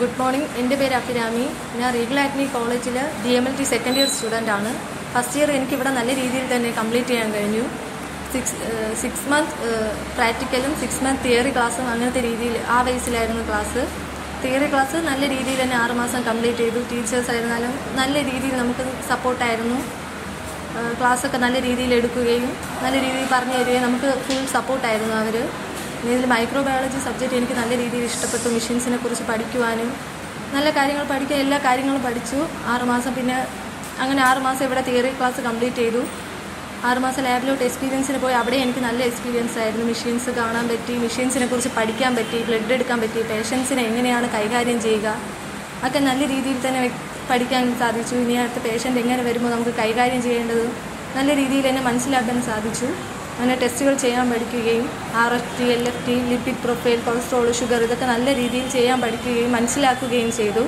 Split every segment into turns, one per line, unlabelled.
good morning എൻ്റെ പേര് അഭിരാമി ഞാൻ റീഗൽ ആക്നി കോളേജിൽ D M L T second year student ആണ് ഫസ്റ്റ് ഇയർ എനിക്ക് ഇവിടെ നല്ല രീതിയിൽ തന്നെ കംപ്ലീറ്റ് ചെയ്യാൻ കഴിഞ്ഞു സിക്സ് സിക്സ് മന്ത് പ്രാക്ടിക്കലും സിക്സ് മന്ത് തിയറി ക്ലാസ്സും അങ്ങനത്തെ രീതിയിൽ ആ ബേസിലായിരുന്നു ക്ലാസ് തിയറി ക്ലാസ് നല്ല രീതിയിൽ തന്നെ ആറുമാസം കംപ്ലീറ്റ് ചെയ്തു ടീച്ചേഴ്സ് ആയിരുന്നാലും നല്ല രീതിയിൽ നമുക്ക് സപ്പോർട്ടായിരുന്നു ക്ലാസ്സൊക്കെ നല്ല രീതിയിൽ എടുക്കുകയും നല്ല രീതിയിൽ പറഞ്ഞു തരികയും നമുക്ക് ഫുൾ സപ്പോർട്ടായിരുന്നു അവർ ഇതിൽ മൈക്രോബയോളജി സബ്ജക്റ്റ് എനിക്ക് നല്ല രീതിയിൽ ഇഷ്ടപ്പെട്ടു മെഷീൻസിനെ കുറിച്ച് പഠിക്കുവാനും നല്ല കാര്യങ്ങൾ പഠിക്കാൻ എല്ലാ കാര്യങ്ങളും പഠിച്ചു ആറുമാസം പിന്നെ അങ്ങനെ ആറുമാസം ഇവിടെ തിയറി ക്ലാസ് കംപ്ലീറ്റ് ചെയ്തു ആറുമാസം ലാബിലോട്ട് എക്സ്പീരിയൻസിന് പോയി അവിടെ എനിക്ക് നല്ല എക്സ്പീരിയൻസ് ആയിരുന്നു മെഷീൻസ് കാണാൻ പറ്റി മെഷീൻസിനെ കുറിച്ച് പഠിക്കാൻ പറ്റി ബ്ലഡ് എടുക്കാൻ പറ്റി പേഷ്യൻസിനെ എങ്ങനെയാണ് കൈകാര്യം ചെയ്യുക ഒക്കെ നല്ല രീതിയിൽ തന്നെ വ്യ- പഠിക്കാൻ സാധിച്ചു ഇനി അടുത്ത പേഷ്യൻ്റ് എങ്ങനെ വരുമ്പോൾ നമുക്ക് കൈകാര്യം ചെയ്യേണ്ടത് നല്ല രീതിയിൽ തന്നെ മനസ്സിലാക്കാൻ സാധിച്ചു അങ്ങനെ ടെസ്റ്റുകൾ ചെയ്യാൻ പഠിക്കുകയും R F T L F T lipid profile cholesterol sugar ഇതൊക്കെ നല്ല രീതിയിൽ ചെയ്യാൻ പഠിക്കുകയും മനസ്സിലാക്കുകയും ചെയ്തു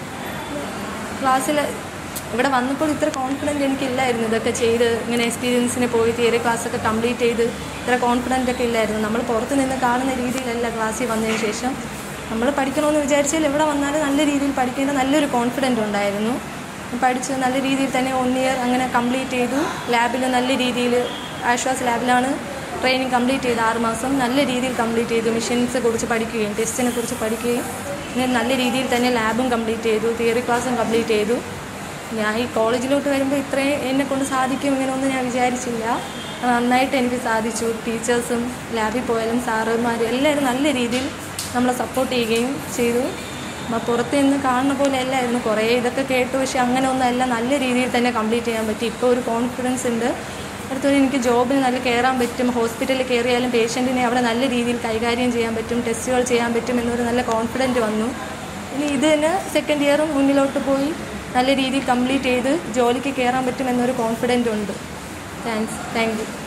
ക്ലാസ്സിൽ ഇവിടെ വന്നപ്പോൾ ഇത്ര കോൺഫിഡൻറ്റ് എനിക്കില്ലായിരുന്നു ഇതൊക്കെ ചെയ്ത് ഇങ്ങനെ എക്സ്പീരിയൻസിന് പോയി തിയറി ക്ലാസ്സൊക്കെ കംപ്ലീറ്റ് ചെയ്ത് ഇത്ര കോൺഫിഡൻ്റ് ഒക്കെ ഇല്ലായിരുന്നു നമ്മൾ പുറത്ത് നിന്ന് കാണുന്ന രീതിയിലല്ല ക്ലാസ്സിൽ വന്നതിന് ശേഷം നമ്മൾ പഠിക്കണമെന്ന് വിചാരിച്ചാൽ എവിടെ വന്നാലും നല്ല രീതിയിൽ പഠിക്കേണ്ട നല്ലൊരു കോൺഫിഡൻറ്റ് ഉണ്ടായിരുന്നു പഠിച്ച് നല്ല രീതിയിൽ തന്നെ വൺ ഇയർ അങ്ങനെ കംപ്ലീറ്റ് ചെയ്തു ലാബിൽ നല്ല രീതിയിൽ ആശ്വാസ് ലാബിലാണ് ട്രെയിനിങ് കംപ്ലീറ്റ് ചെയ്ത് ആറ് മാസം നല്ല രീതിയിൽ കംപ്ലീറ്റ് ചെയ്തു മെഷീൻസ് കുറിച്ച് പഠിക്കുകയും ടെസ്റ്റിനെ കുറിച്ച് പഠിക്കുകയും ഇങ്ങനെ നല്ല രീതിയിൽ തന്നെ ലാബും കംപ്ലീറ്റ് ചെയ്തു തിയറി ക്ലാസ്സും കംപ്ലീറ്റ് ചെയ്തു ഞാൻ ഈ കോളേജിലോട്ട് വരുമ്പോൾ ഇത്രയും എന്നെ കൊണ്ട് സാധിക്കും ഇങ്ങനെയൊന്നും ഞാൻ വിചാരിച്ചില്ല അത് നന്നായിട്ട് എനിക്ക് സാധിച്ചു ടീച്ചേഴ്സും ലാബിൽ പോയാലും സാറന്മാരും എല്ലാവരും നല്ല രീതിയിൽ നമ്മളെ സപ്പോർട്ട് ചെയ്യുകയും ചെയ്തു അപ്പോൾ പുറത്ത് നിന്ന് കാണുന്ന പോലെ അല്ലായിരുന്നു കുറേ ഇതൊക്കെ കേട്ടു പക്ഷെ അങ്ങനെ ഒന്നല്ല നല്ല രീതിയിൽ തന്നെ കംപ്ലീറ്റ് ചെയ്യാൻ പറ്റി ഇപ്പോൾ ഒരു കോൺഫിഡൻസ് ഉണ്ട് അടുത്തൊരു എനിക്ക് ജോബിന് നല്ല കയറാൻ പറ്റും ഹോസ്പിറ്റലിൽ കയറിയാലും പേഷ്യൻറ്റിനെ അവിടെ നല്ല രീതിയിൽ കൈകാര്യം ചെയ്യാൻ പറ്റും ടെസ്റ്റുകൾ ചെയ്യാൻ പറ്റും എന്നൊരു നല്ല കോൺഫിഡൻറ്റ് വന്നു ഇനി ഇത് തന്നെ സെക്കൻഡ് ഇയറും മുന്നിലോട്ട് പോയി നല്ല രീതിയിൽ കംപ്ലീറ്റ് ചെയ്ത് ജോലിക്ക് കയറാൻ പറ്റും എന്നൊരു കോൺഫിഡൻറ്റ് ഉണ്ട് താങ്ക്സ് താങ്ക് യു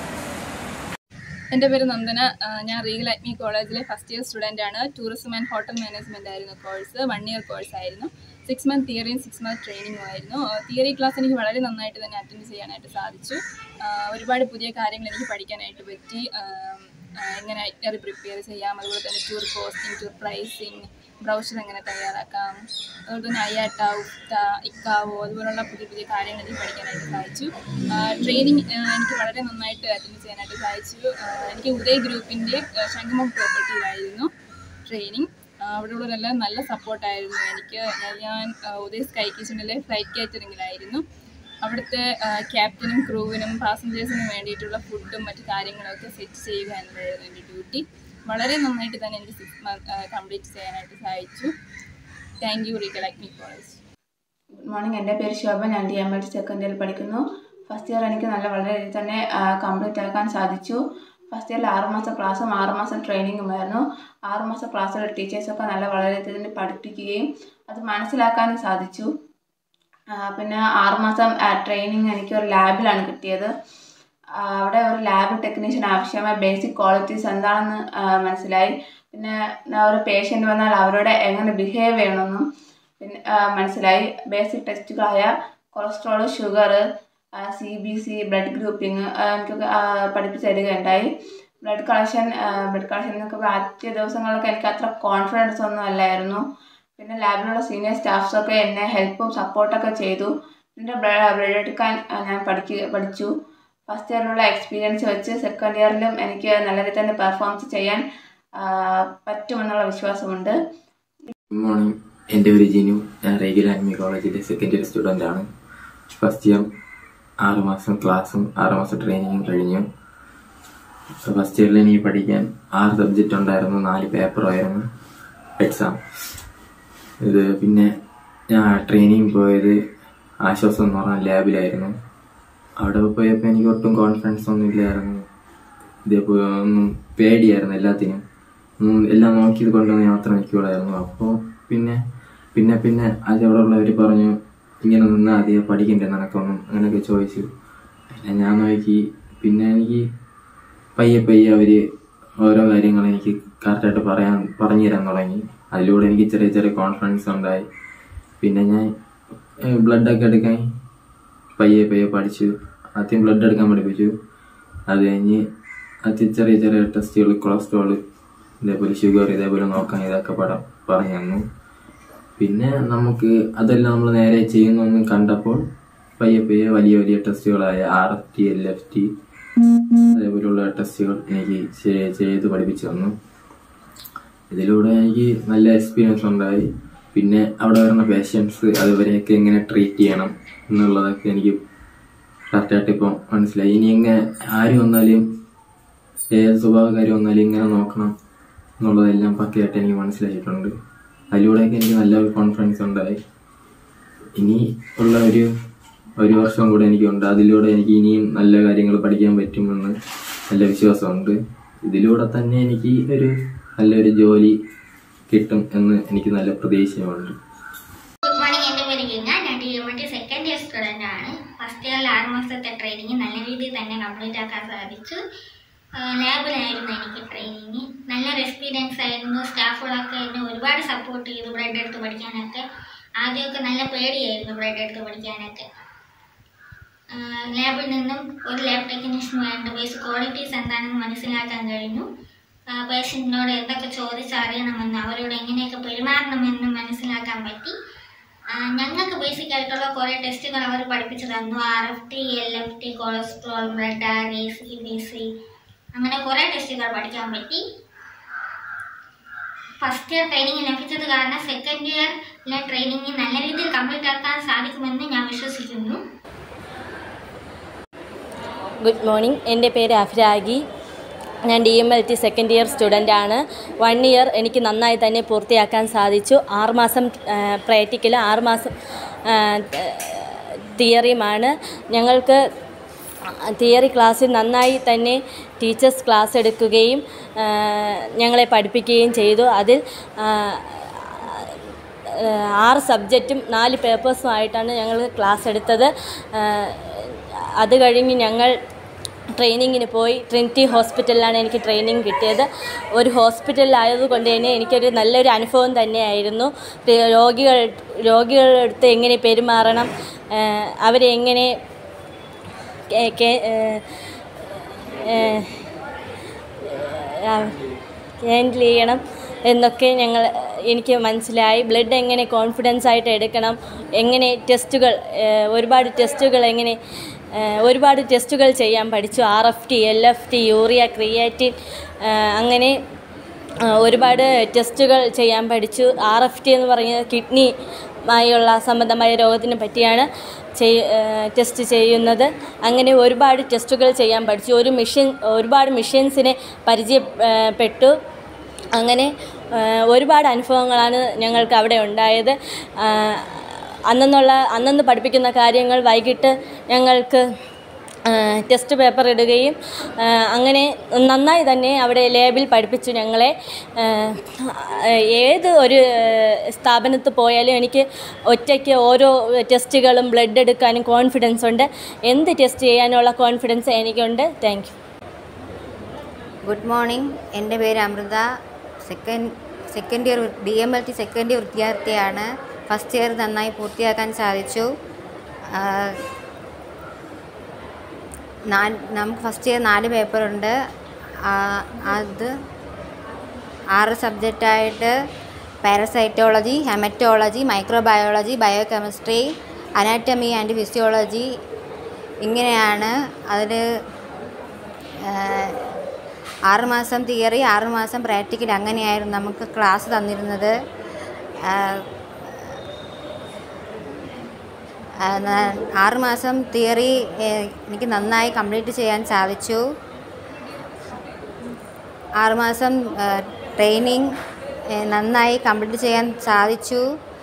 എൻ്റെ പേര് നന്ദന ആ, ഞാൻ റീഗൽ അഗ്നി കോളേജിലെ ഫസ്റ്റ് ഇയർ സ്റ്റുഡൻ്റ് ആണ് ടൂറിസം ആൻഡ് ഹോട്ടൽ മാനേജ്മെൻ്റ് ആയിരുന്നു കോഴ്സ് വൺ ഇയർ കോഴ്സ് ആയിരുന്നു സിക്സ് മന്ത് തിയറിയും സിക്സ് മന്ത് ട്രെയിനിങ്ങും ആയിരുന്നു തിയറി ക്ലാസ് എനിക്ക് വളരെ നന്നായിട്ട് തന്നെ അറ്റൻഡ് ചെയ്യാനായിട്ട് സാധിച്ചു ആ, ഒരുപാട് പുതിയ കാര്യങ്ങൾ എനിക്ക് പഠിക്കാനായിട്ട് പറ്റി ആ, ആ, എങ്ങനെ ഐറ്ററി പ്രിപ്പയർ ചെയ്യാം അതുപോലെ തന്നെ tour costing tour pricing brochure എങ്ങനെ തയ്യാറാക്കാം അതുപോലെ തന്നെ അയ്യാട്ട ഉഫ്ത ഇക്കാവോ അതുപോലുള്ള പുതിയ പുതിയ കാര്യങ്ങൾ എനിക്ക് പഠിക്കാനായിട്ട് സാധിച്ചു ട്രെയിനിങ് എനിക്ക് വളരെ നന്നായിട്ട് അറ്റൻഡ് ചെയ്യാനായിട്ട് സാധിച്ചു ആ, എനിക്ക് ഉദയ് ഗ്രൂപ്പിൻ്റെ ശംഖുമുഖ് പ്രോപ്പർട്ടിയിലായിരുന്നു ട്രെയിനിങ് അവിടെയുള്ളവരെല്ലാം നല്ല സപ്പോർട്ടായിരുന്നു എനിക്ക് ഞാൻ ആ, ഉദയ് സ്കൈ കിച്ചണിലെ ഫ്ലൈറ്റ് കാറ്ററിങ്ങിലായിരുന്നു അവിടുത്തെ ക്യാപ്റ്റനും ക്രൂവിനും പാസഞ്ചേഴ്സിനും വേണ്ടിയിട്ടുള്ള ഫുഡും മറ്റു കാര്യങ്ങളൊക്കെ സെറ്റ് ചെയ്യുക എന്നതായിരുന്നു എൻ്റെ ഡ്യൂട്ടി വളരെ നന്നായിട്ട് തന്നെ എനിക്ക് സിക്സ് മന്ത് കംപ്ലീറ്റ് ചെയ്യാനായിട്ട് സാധിച്ചു thank you Regal Agni college
good morning എൻ്റെ പേര് ശോഭ ഞാൻ ഡി എം എൽ സെക്കൻഡ് ഇയറിൽ പഠിക്കുന്നു ഫസ്റ്റ് ഇയർ എനിക്ക് നല്ല വളരെ രീതിയിൽ തന്നെ കംപ്ലീറ്റ് ആക്കാൻ സാധിച്ചു ഫസ്റ്റ് ഇയറിൽ ആറുമാസം ക്ലാസ്സും ആറുമാസം ട്രെയിനിങ്ങുമായിരുന്നു ആറുമാസം ക്ലാസ്സിലെ ടീച്ചേഴ്സൊക്കെ നല്ല വളരെ രീതിയിൽ തന്നെ പഠിപ്പിക്കുകയും അത് മനസ്സിലാക്കാനും സാധിച്ചു ആ, പിന്നെ ആറുമാസം ട്രെയിനിങ് എനിക്ക് ഒരു ലാബിലാണ് കിട്ടിയത് ആ, അവിടെ ഒരു ലാബ് ടെക്നീഷ്യൻ ആവശ്യമായ ബേസിക് ക്വാളിറ്റീസ് എന്താണെന്ന് ആ, മനസ്സിലായി പിന്നെ ആ, ഒരു പേഷ്യൻ്റ് വന്നാൽ അവരോട് എങ്ങനെ ബിഹേവ് ചെയ്യണമെന്നും പിന്നെ ആ, മനസ്സിലായി ബേസിക് ടെസ്റ്റുകളായ cholesterol sugar C B C blood grouping എനിക്ക് പഠിപ്പിച്ച് തരികയുണ്ടായി ബ്ലഡ് കളക്ഷൻ ബ്ലഡ് കളക്ഷൻ എന്നൊക്കെ ആദ്യ ദിവസങ്ങളിലൊക്കെ എനിക്ക് അത്ര കോൺഫിഡൻസ് ഒന്നും അല്ലായിരുന്നു പിന്നെ ലാബിലുള്ള സീനിയർ സ്റ്റാഫ്സൊക്കെ എന്നെ ഹെൽപ്പും സപ്പോർട്ടൊക്കെ ചെയ്തു എൻ്റെ ബ്ലഡ് എടുക്കാൻ ആ, ഞാൻ പഠിക്കുക പഠിച്ചു ഫസ്റ്റ് ഇയറിലുള്ള എക്സ്പീരിയൻസ് വെച്ച് സെക്കൻഡ് ഇയറിലും എനിക്ക് നല്ല രീതിയിൽ തന്നെ പെർഫോമൻസ് ചെയ്യാൻ ആ, പറ്റുമെന്നുള്ള വിശ്വാസമുണ്ട്
ഗുഡ് മോർണിംഗ് എൻ്റെ പേര് ജിനു ഞാൻ റെഗുലർ ആൻമി കോളേജിലെ സെക്കൻഡ് ഇയർ സ്റ്റുഡൻ്റ് ആണ് ഫസ്റ്റ് ഇയർ ആറ് മാസം ക്ലാസ്സും ആറ് മാസം ട്രെയിനിങ്ങും കഴിഞ്ഞു ഫസ്റ്റ് ഇയറിൽ എനിക്ക് പഠിക്കാൻ ആറ് സബ്ജക്റ്റ് ഉണ്ടായിരുന്നു നാല് പേപ്പറായിരുന്നു എക്സാം ഇത് പിന്നെ ഞാൻ ട്രെയിനിങ് പോയത് ആശ്വാസം എന്ന് പറഞ്ഞ ലാബിലായിരുന്നു അവിടെ പോയപ്പോൾ എനിക്ക് ഒട്ടും കോൺഫിഡൻസ് ഒന്നും ഇല്ലായിരുന്നു ഇതേപോലെ ഒന്നും പേടിയായിരുന്നു എല്ലാത്തിനും ഉം, എല്ലാം നോക്കിയത് കൊണ്ടുവന്ന് മാത്രം നിൽക്കുകയായിരുന്നു അപ്പോൾ പിന്നെ പിന്നെ പിന്നെ അത് അവിടെ ഉള്ളവർ പറഞ്ഞു ഇങ്ങനെ നിന്നാൽ മതി പഠിക്കണ്ടേ നിനക്കൊന്നും അങ്ങനെയൊക്കെ ചോദിച്ചു പിന്നെ ഞാൻ നോക്കി പിന്നെ എനിക്ക് പയ്യെ പയ്യെ അവർ ഓരോ കാര്യങ്ങൾ എനിക്ക് കറക്റ്റായിട്ട് പറയാൻ പറഞ്ഞു തരാൻ തുടങ്ങി അതിലൂടെ എനിക്ക് ചെറിയ ചെറിയ കോൺഫിഡൻസ് ഉണ്ടായി പിന്നെ ഞാൻ ബ്ലഡൊക്കെ എടുക്കാൻ പയ്യെ പയ്യെ പഠിച്ചു ആദ്യം ബ്ലഡ് എടുക്കാൻ പഠിപ്പിച്ചു അത് കഴിഞ്ഞ് അത് ചെറിയ ചെറിയ ടെസ്റ്റുകൾ കൊളസ്ട്രോൾ ഇതേപോലെ ഷുഗർ ഇതേപോലെ നോക്കാൻ ഇതൊക്കെ പടം പറഞ്ഞു തന്നു പിന്നെ നമുക്ക് അതെല്ലാം നമ്മൾ നേരെ ചെയ്യുന്നൊന്നും കണ്ടപ്പോൾ പയ്യെ പയ്യെ വലിയ വലിയ ടെസ്റ്റുകളായ R F T L F T അതേപോലെയുള്ള ടെസ്റ്റുകൾ എനിക്ക് ചെ- ചെയ്ത് പഠിപ്പിച്ചു തന്നു ഇതിലൂടെ എനിക്ക് നല്ല എക്സ്പീരിയൻസ് ഉണ്ടായി പിന്നെ അവിടെ വരുന്ന പേഷ്യൻസ് അതുവരെയൊക്കെ എങ്ങനെ ട്രീറ്റ് ചെയ്യണം എന്നുള്ളതൊക്കെ എനിക്ക് കറക്റ്റായിട്ട് ഇപ്പം മനസ്സിലായി ഇനി എങ്ങനെ ആര് വന്നാലും ഏത് സ്വഭാവക്കാർ വന്നാലും ഇങ്ങനെ നോക്കണം എന്നുള്ളതെല്ലാം പക്കയായിട്ട് എനിക്ക് മനസ്സിലായിട്ടുണ്ട് അതിലൂടെയൊക്കെ എനിക്ക് നല്ലൊരു കോൺഫിഡൻസ് ഉണ്ടായി ഇനി ഉള്ള ഒരു ഒരു വർഷം കൂടെ എനിക്കുണ്ട് അതിലൂടെ എനിക്ക് ഇനിയും നല്ല കാര്യങ്ങൾ പഠിക്കാൻ പറ്റുമെന്ന് നല്ല വിശ്വാസമുണ്ട് ഇതിലൂടെ തന്നെ എനിക്ക് ഒരു നല്ലൊരു ജോലി കിട്ടും എന്ന് എനിക്ക് നല്ല പ്രതീക്ഷയുണ്ട്
ഗുഡ് മോർണിംഗ് എൻ്റെ പേര് ഗംഗ ഞാൻ D M T second year student ആണ് ഫസ്റ്റ് ഇയറിൽ ആറ് മാസത്തെ ട്രെയിനിങ് നല്ല രീതിയിൽ തന്നെ കംപ്ലീറ്റ് ആക്കാൻ സാധിച്ചു ലാബിലായിരുന്നു എനിക്ക് ട്രെയിനിങ് നല്ലൊരു എക്സ്പീരിയൻസ് ആയിരുന്നു സ്റ്റാഫുകളൊക്കെ എന്നെ ഒരുപാട് സപ്പോർട്ട് ചെയ്തു ബ്ലഡ് എടുത്ത് പഠിക്കാനൊക്കെ ആദ്യമൊക്കെ നല്ല പേടിയായിരുന്നു ബ്ലഡ് എടുത്ത് പഠിക്കാനൊക്കെ ലാബിൽ നിന്നും ഒരു ലാബ് ടെക്നീഷ്യന് വേണ്ട ബേസിക് ക്വാളിറ്റീസ് എന്താണെന്ന് മനസ്സിലാക്കാൻ കഴിഞ്ഞു പേഷ്യൻറ്റിനോട് എന്തൊക്കെ ചോദിച്ചറിയണമെന്ന് അവരോട് എങ്ങനെയൊക്കെ പെരുമാറണമെന്ന് മനസ്സിലാക്കാൻ പറ്റി ആ, ഞങ്ങൾക്ക് ബേസിക് ആയിട്ടുള്ള കുറേ ടെസ്റ്റുകൾ അവർ പഠിപ്പിച്ചു തന്നു R F T L F T cholesterol blood R A C B C അങ്ങനെ കുറേ ടെസ്റ്റുകൾ പഠിക്കാൻ പറ്റി ഫസ്റ്റ് ഇയർ ട്രെയിനിങ് ലഭിച്ചത് കാരണം സെക്കൻഡ് ഇയറിലെ ട്രെയിനിങ് നല്ല രീതിയിൽ കംപ്ലീറ്റ് ആക്കാൻ സാധിക്കുമെന്ന് ഞാൻ വിശ്വസിക്കുന്നു
ഗുഡ് മോർണിംഗ് എൻ്റെ പേര് അഫ്രാഗി ഞാൻ D M L T second year student ആണ് വൺ ഇയർ എനിക്ക് നന്നായി തന്നെ പൂർത്തിയാക്കാൻ സാധിച്ചു ആറുമാസം പ്രാക്ടിക്കൽ ആറുമാസം തിയറിയുമാണ് ഞങ്ങൾക്ക് തിയറി ക്ലാസ്സിൽ നന്നായി തന്നെ ടീച്ചേഴ്സ് ക്ലാസ് എടുക്കുകയും ആ, ഞങ്ങളെ പഠിപ്പിക്കുകയും ചെയ്തു അതിൽ ആ, ഏഹ് ആറ് സബ്ജക്റ്റും നാല് പേപ്പേഴ്സുമായിട്ടാണ് ഞങ്ങൾ ക്ലാസ് എടുത്തത് ഏഹ് അത് കഴിഞ്ഞ് ഞങ്ങൾ ട്രെയിനിങ്ങിന് പോയി ട്രിനിറ്റി ഹോസ്പിറ്റലിലാണ് എനിക്ക് ട്രെയിനിങ് കിട്ടിയത് ഒരു ഹോസ്പിറ്റലിലായതുകൊണ്ട് തന്നെ എനിക്കൊരു നല്ലൊരു അനുഭവം തന്നെയായിരുന്നു ര- രോഗികൾ രോഗികളുടെ അടുത്ത് എങ്ങനെ പെരുമാറണം ഏഹ് അവരെ എങ്ങനെ കെ- കെ- ഏഹ് ഏഹ് ഹാൻഡിൽ ചെയ്യണം എന്നൊക്കെ ഞങ്ങൾ എനിക്ക് മനസ്സിലായി ബ്ലഡ് എങ്ങനെ കോൺഫിഡൻസ് ആയിട്ട് എടുക്കണം എങ്ങനെ ടെസ്റ്റുകൾ ഏഹ് ഒരുപാട് ടെസ്റ്റുകൾ എങ്ങനെ ഏഹ് ഒരുപാട് ടെസ്റ്റുകൾ ചെയ്യാൻ പഠിച്ചു R F T L F T urea creatinine ഏഹ് അങ്ങനെ ആ, ഒരുപാട് ടെസ്റ്റുകൾ ചെയ്യാൻ പഠിച്ചു ആർ എഫ് ടി എന്ന് പറയുന്നത് കിഡ്നി മായുള്ള സംബന്ധമായ രോഗത്തിനെ പറ്റിയാണ് ചെയ് ടെസ്റ്റ് ചെയ്യുന്നത് അങ്ങനെ ഒരുപാട് ടെസ്റ്റുകൾ ചെയ്യാൻ പഠിച്ചു ഒരു മെഷീൻ ഒരുപാട് മെഷീൻസിനെ പരിചയപ്പെട്ടു അങ്ങനെ ആ, ഒരുപാട് അനുഭവങ്ങളാണ് ഞങ്ങൾക്ക് അവിടെ ഉണ്ടായത് ആ, അന്നെന്നുള്ള അന്നന്ന് പഠിപ്പിക്കുന്ന കാര്യങ്ങൾ വൈകിട്ട് ഞങ്ങൾക്ക് ആ, ടെസ്റ്റ് പേപ്പർ ഇടുകയും ആ, അങ്ങനെ നന്നായി തന്നെ അവിടെ ലാബിൽ പഠിപ്പിച്ചു ഞങ്ങളെ ആ, ഏത് ഒരു സ്ഥാപനത്തിൽ പോയാലും എനിക്ക് ഒറ്റയ്ക്ക് ഓരോ ടെസ്റ്റുകളും ബ്ലഡ് എടുക്കാനും കോൺഫിഡൻസ് ഉണ്ട് എന്ത് ടെസ്റ്റ് ചെയ്യാനുള്ള കോൺഫിഡൻസ് എനിക്കുണ്ട് താങ്ക് യു
ഗുഡ് മോർണിംഗ് എൻ്റെ പേര് Amrita second second year D M L T second year വിദ്യാർത്ഥിയാണ് ഫസ്റ്റ് ഇയർ നന്നായി പൂർത്തിയാക്കാൻ സാധിച്ചു ആ, നാല് നമുക്ക് ഫസ്റ്റ് ഇയർ നാല് പേപ്പറുണ്ട് ആ, അത് ആറ് സബ്ജക്റ്റായിട്ട് parasitology haematology microbiology biochemistry anatomy and physiology ഇങ്ങനെയാണ് അതിൽ ആറുമാസം തിയറി ആറുമാസം പ്രാക്ടിക്കൽ അങ്ങനെയായിരുന്നു നമുക്ക് ക്ലാസ് തന്നിരുന്നത് ആ, ആ, ന- ആറുമാസം തിയറി എനിക്ക് നന്നായി കംപ്ലീറ്റ് ചെയ്യാൻ സാധിച്ചു ആറുമാസം ട്രെയിനിങ് നന്നായി കംപ്ലീറ്റ് ചെയ്യാൻ സാധിച്ചു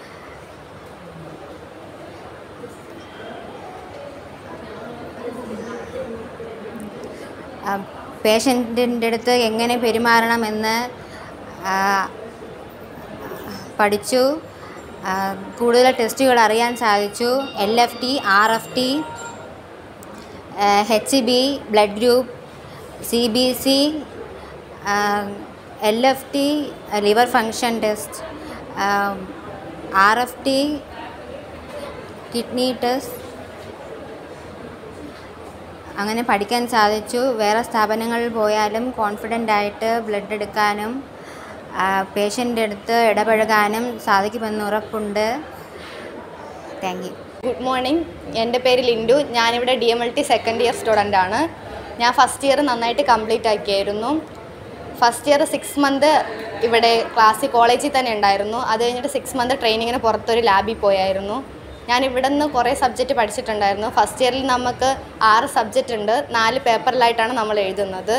പേഷ്യൻറ്റിൻ്റെ അടുത്ത് എങ്ങനെ പെരുമാറണമെന്ന് ആ, പഠിച്ചു ആ, കൂടുതൽ ടെസ്റ്റുകൾ അറിയാൻ സാധിച്ചു L F T R F T H B blood group C B C L F T liver function test R F T kidney test അങ്ങനെ പഠിക്കാൻ സാധിച്ചു വേറെ സ്ഥാപനങ്ങളിൽ പോയാലും കോൺഫിഡൻ്റ് ആയിട്ട് ബ്ലഡ് എടുക്കാനും പേഷ്യൻ്റെ അടുത്ത് ഇടപഴകാനും സാധിക്കുമെന്ന് ഉറപ്പുണ്ട് താങ്ക് യു
ഗുഡ് മോർണിംഗ് എൻ്റെ പേര് ലിൻഡു ഞാനിവിടെ D M L T second year student ആണ് ഞാൻ ഫസ്റ്റ് ഇയർ നന്നായിട്ട് കംപ്ലീറ്റ് ആക്കിയായിരുന്നു ഫസ്റ്റ് ഇയർ സിക്സ് മന്ത് ഇവിടെ ക്ലാസ്സിൽ കോളേജിൽ തന്നെ ഉണ്ടായിരുന്നു അത് കഴിഞ്ഞിട്ട് സിക്സ് മന്ത് ട്രെയിനിങ്ങിന് പുറത്തൊരു ലാബിൽ പോയായിരുന്നു ഞാൻ ഇവിടെ നിന്ന് കുറേ സബ്ജക്റ്റ് പഠിച്ചിട്ടുണ്ടായിരുന്നു ഫസ്റ്റ് ഇയറിൽ നമുക്ക് ആറ് സബ്ജക്റ്റ് ഉണ്ട് നാല് പേപ്പറിലായിട്ടാണ് നമ്മൾ എഴുതുന്നത്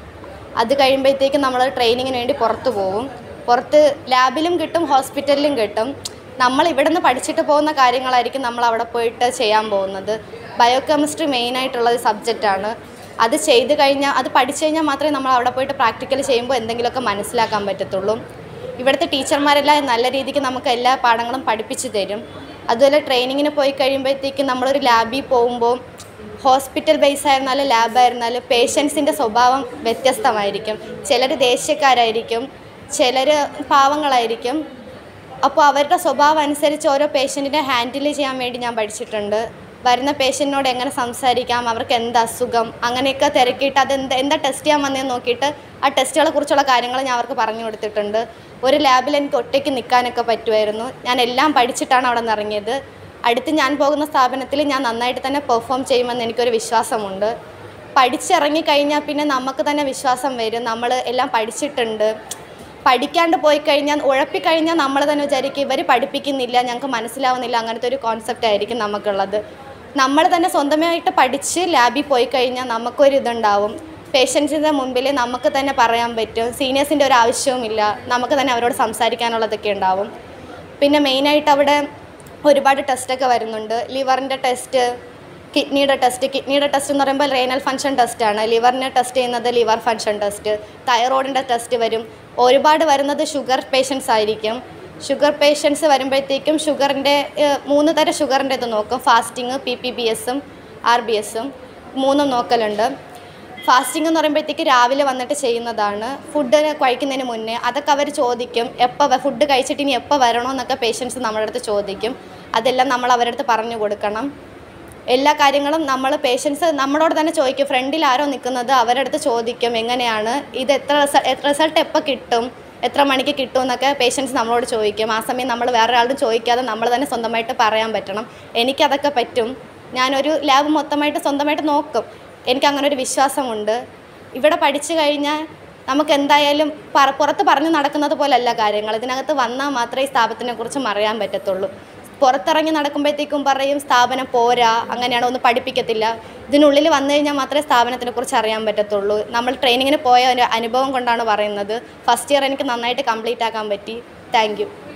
അത് കഴിയുമ്പോഴത്തേക്കും നമ്മൾ ട്രെയിനിങ്ങിന് വേണ്ടി പുറത്ത് പോകും പുറത്ത് ലാബിലും കിട്ടും ഹോസ്പിറ്റലിലും കിട്ടും നമ്മൾ ഇവിടെ നിന്ന് പഠിച്ചിട്ട് പോകുന്ന കാര്യങ്ങളായിരിക്കും നമ്മൾ അവിടെ പോയിട്ട് ചെയ്യാൻ പോകുന്നത് ബയോ കെമിസ്ട്രി മെയിനായിട്ടുള്ളത് സബ്ജക്റ്റാണ് അത് ചെയ്ത് കഴിഞ്ഞാൽ അത് പഠിച്ചു കഴിഞ്ഞാൽ മാത്രമേ നമ്മൾ അവിടെ പോയിട്ട് പ്രാക്ടിക്കൽ ചെയ്യുമ്പോൾ എന്തെങ്കിലുമൊക്കെ മനസ്സിലാക്കാൻ പറ്റത്തുള്ളൂ ഇവിടുത്തെ ടീച്ചർമാരെല്ലാം നല്ല രീതിക്ക് നമുക്ക് എല്ലാ പാഠങ്ങളും പഠിപ്പിച്ചു തരും അതുപോലെ ട്രെയിനിങ്ങിന് പോയി കഴിയുമ്പോഴത്തേക്കും നമ്മളൊരു ലാബിൽ പോകുമ്പോൾ ഹോസ്പിറ്റൽ ബേസ് ആയിരുന്നാലും ലാബായിരുന്നാലും പേഷ്യൻസിൻ്റെ സ്വഭാവം വ്യത്യസ്തമായിരിക്കും ചിലർ ദേഷ്യക്കാരായിരിക്കും ചിലർ പാവങ്ങളായിരിക്കും അപ്പോൾ അവരുടെ സ്വഭാവം അനുസരിച്ച് ഓരോ പേഷ്യൻറ്റിനെ ഹാൻഡിൽ ചെയ്യാൻ വേണ്ടി ഞാൻ പഠിച്ചിട്ടുണ്ട് വരുന്ന പേഷ്യൻറ്റിനോട് എങ്ങനെ സംസാരിക്കാം അവർക്ക് എന്ത് അസുഖം അങ്ങനെയൊക്കെ തിരക്കിയിട്ട് അതെന്ത് എന്താ ടെസ്റ്റ് ചെയ്യാൻ വന്നതെന്ന് നോക്കിയിട്ട് ആ ടെസ്റ്റുകളെ കുറിച്ചുള്ള കാര്യങ്ങൾ ഞാൻ അവർക്ക് പറഞ്ഞു കൊടുത്തിട്ടുണ്ട് ഒരു ലാബിൽ എനിക്ക് ഒറ്റയ്ക്ക് നിൽക്കാനൊക്കെ പറ്റുമായിരുന്നു ഞാൻ എല്ലാം പഠിച്ചിട്ടാണ് അവിടെ നിന്ന് ഇറങ്ങിയത് അടുത്ത് ഞാൻ പോകുന്ന സ്ഥാപനത്തിൽ ഞാൻ നന്നായിട്ട് തന്നെ പെർഫോം ചെയ്യുമെന്ന് എനിക്കൊരു വിശ്വാസമുണ്ട് പഠിച്ചിറങ്ങി കഴിഞ്ഞാൽ പിന്നെ നമുക്ക് തന്നെ വിശ്വാസം വരും നമ്മൾ എല്ലാം പഠിച്ചിട്ടുണ്ട് പഠിക്കാണ്ട് പോയി കഴിഞ്ഞാൽ ഉഴപ്പിക്കഴിഞ്ഞാൽ നമ്മൾ തന്നെ വിചാരിക്കും ഇവർ പഠിപ്പിക്കുന്നില്ല ഞങ്ങൾക്ക് മനസ്സിലാവുന്നില്ല അങ്ങനത്തെ ഒരു കോൺസെപ്റ്റ് ആയിരിക്കും നമുക്കുള്ളത് നമ്മൾ തന്നെ സ്വന്തമായിട്ട് പഠിച്ച് ലാബിൽ പോയി കഴിഞ്ഞാൽ നമുക്കൊരു ഇതുണ്ടാവും പേഷ്യൻസിൻ്റെ മുമ്പിൽ നമുക്ക് തന്നെ പറയാൻ പറ്റും സീനിയേഴ്സിൻ്റെ ഒരു ആവശ്യവുമില്ല നമുക്ക് തന്നെ അവരോട് സംസാരിക്കാനുള്ളതൊക്കെ ഉണ്ടാവും പിന്നെ മെയിനായിട്ട് അവിടെ ഒരുപാട് ടെസ്റ്റൊക്കെ വരുന്നുണ്ട് ലിവറിൻ്റെ ടെസ്റ്റ് കിഡ്നിയുടെ ടെസ്റ്റ് കിഡ്നിയുടെ ടെസ്റ്റ് എന്ന് പറയുമ്പോൾ റേനൽ ഫങ്ഷൻ ടെസ്റ്റാണ് ലിവറിനെ ടെസ്റ്റ് ചെയ്യുന്നത് ലിവർ ഫങ്ഷൻ ടെസ്റ്റ് തൈറോയിഡിൻ്റെ ടെസ്റ്റ് വരും ഒരുപാട് വരുന്നത് ഷുഗർ പേഷ്യൻസ് ആയിരിക്കും ഷുഗർ പേഷ്യൻസ് വരുമ്പോഴത്തേക്കും ഷുഗറിൻ്റെ മൂന്ന് തരം ഷുഗറിൻ്റെ ഇത് നോക്കും ഫാസ്റ്റിങ് പി പി ബി എസും ആർ ബി എസും മൂന്നും നോക്കലുണ്ട് ഫാസ്റ്റിംഗ് എന്ന് പറയുമ്പോഴത്തേക്ക് രാവിലെ വന്നിട്ട് ചെയ്യുന്നതാണ് ഫുഡ് കഴിക്കുന്നതിന് മുന്നേ അതൊക്കെ അവർ ചോദിക്കും എപ്പോൾ ഫുഡ് കഴിച്ചിട്ട് ഇനി എപ്പോൾ വരണമെന്നൊക്കെ പേഷ്യൻസ് നമ്മുടെ അടുത്ത് ചോദിക്കും അതെല്ലാം നമ്മൾ അവരുടെ അടുത്ത് പറഞ്ഞു കൊടുക്കണം എല്ലാ കാര്യങ്ങളും നമ്മൾ പേഷ്യൻസ് നമ്മളോട് തന്നെ ചോദിക്കും ഫ്രണ്ടിൽ ആരോ നിൽക്കുന്നത് അവരുടെ അടുത്ത് ചോദിക്കും എങ്ങനെയാണ് ഇത് എത്ര റിസൾട്ട് എപ്പോൾ കിട്ടും എത്ര മണിക്ക് കിട്ടും എന്നൊക്കെ പേഷ്യൻസ് നമ്മളോട് ചോദിക്കും ആ സമയം നമ്മൾ വേറെ ഒരാളും ചോദിക്കാതെ നമ്മൾ തന്നെ സ്വന്തമായിട്ട് പറയാൻ പറ്റണം എനിക്കതൊക്കെ പറ്റും ഞാനൊരു ലാബ് മൊത്തമായിട്ട് സ്വന്തമായിട്ട് നോക്കും എനിക്ക് അങ്ങനെ ഒരു വിശ്വാസമുണ്ട് ഇവിടെ പഠിച്ചു കഴിഞ്ഞാൽ നമുക്ക് എന്തായാലും പറ പുറത്ത് പറഞ്ഞു നടക്കുന്നത് പോലല്ല കാര്യങ്ങൾ ഇതിനകത്ത് വന്നാൽ മാത്രമേ ഈ സ്ഥാപനത്തിനെ കുറിച്ചും അറിയാൻ പറ്റത്തുള്ളൂ പുറത്തിറങ്ങി നടക്കുമ്പോഴത്തേക്കും പറയും സ്ഥാപനം പോരാ അങ്ങനെയാണോ ഒന്ന് പഠിപ്പിക്കത്തില്ല ഇതിനുള്ളിൽ വന്നു കഴിഞ്ഞാൽ മാത്രമേ സ്ഥാപനത്തിനെ കുറിച്ച് അറിയാൻ പറ്റത്തുള്ളൂ നമ്മൾ ട്രെയിനിങ്ങിന് പോയ ഒരു അനുഭവം കൊണ്ടാണ് പറയുന്നത് ഫസ്റ്റ് ഇയർ എനിക്ക് നന്നായിട്ട് കംപ്ലീറ്റ് ആക്കാൻ പറ്റി താങ്ക്